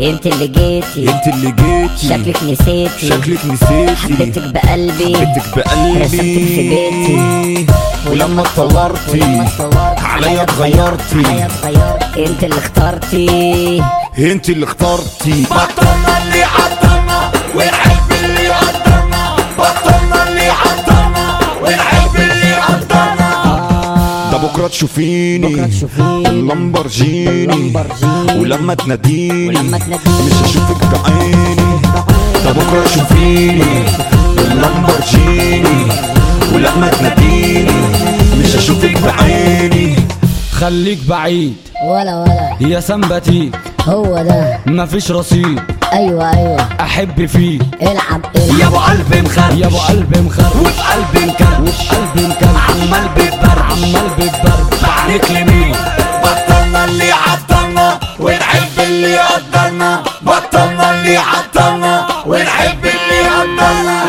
انت اللي جيتي انت اللي جيتي شكلك نسيتي شكلك نسيتي حبيتك بقلبي حبيتك بقلبي رسمتك في بيتي ولما اتطورتي ولما اتطورتي عليا اتغيرتي عليا اتغيرت انت اللي اخترتي انت اللي اخترتي بطلنا اللي عطلنا ونحب اللي قدرنا بطلنا اللي عطلنا ونحب اللي قدرنا ده بكره تشوفيني بكرة تشوفيني اللامبرجيني لامبرجيني ولما تناديني ولما تناديني مش هشوفك بعيني ده بكره تشوفيني اللامبرجيني ولما تناديني مش هشوفك بعيني خليك بعيد ولا ولا يا سمباتيك هو ده مفيش رصيد ايوه ايوه احب فيك العب يا العب ابو قلب مخربش يا ابو قلب مخرب وفي قلبي مكربش وفي قلبي مكرب عمال بتبربش عمال بتبرد بعينك لمين بطلنا اللي عطلنا ونحب اللي قدرنا بطلنا اللي عطلنا ونحب اللي قدرنا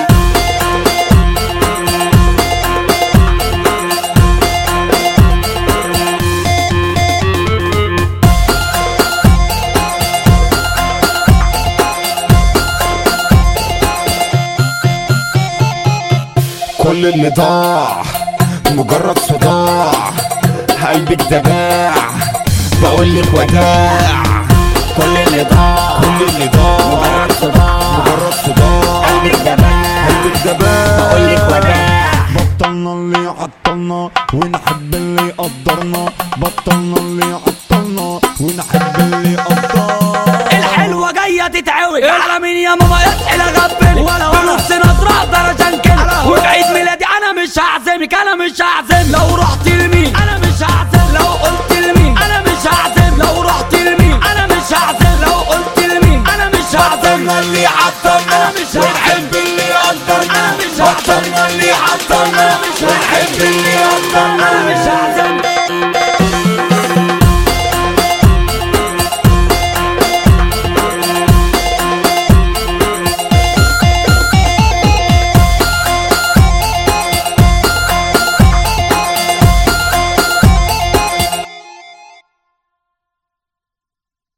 كل اللي ضاع مجرد صداع قلبك دباع بقولك وداع كل اللي ضاع كل اللي ضاع مجرد صداع مجرد صداع قلبك دباع قلبك دباع بقولك وداع بطلنا اللي عطلنا ونحب اللي قدرنا بطلنا اللي عطلنا ونحب اللي قدرنا الحلوة جاية تتعوج على مين يا ماما يسحل اغبلك بنص نظرة اقدر اشنكلك وفي عيد ميلادي انا مش هعزمك انا مش هعزم لو رحت لمين انا مش هعزم لو قلت لمين انا مش هعزم لو رحت لمين انا مش هعزم لو قلت لمين انا مش هعزم اللي عطلنا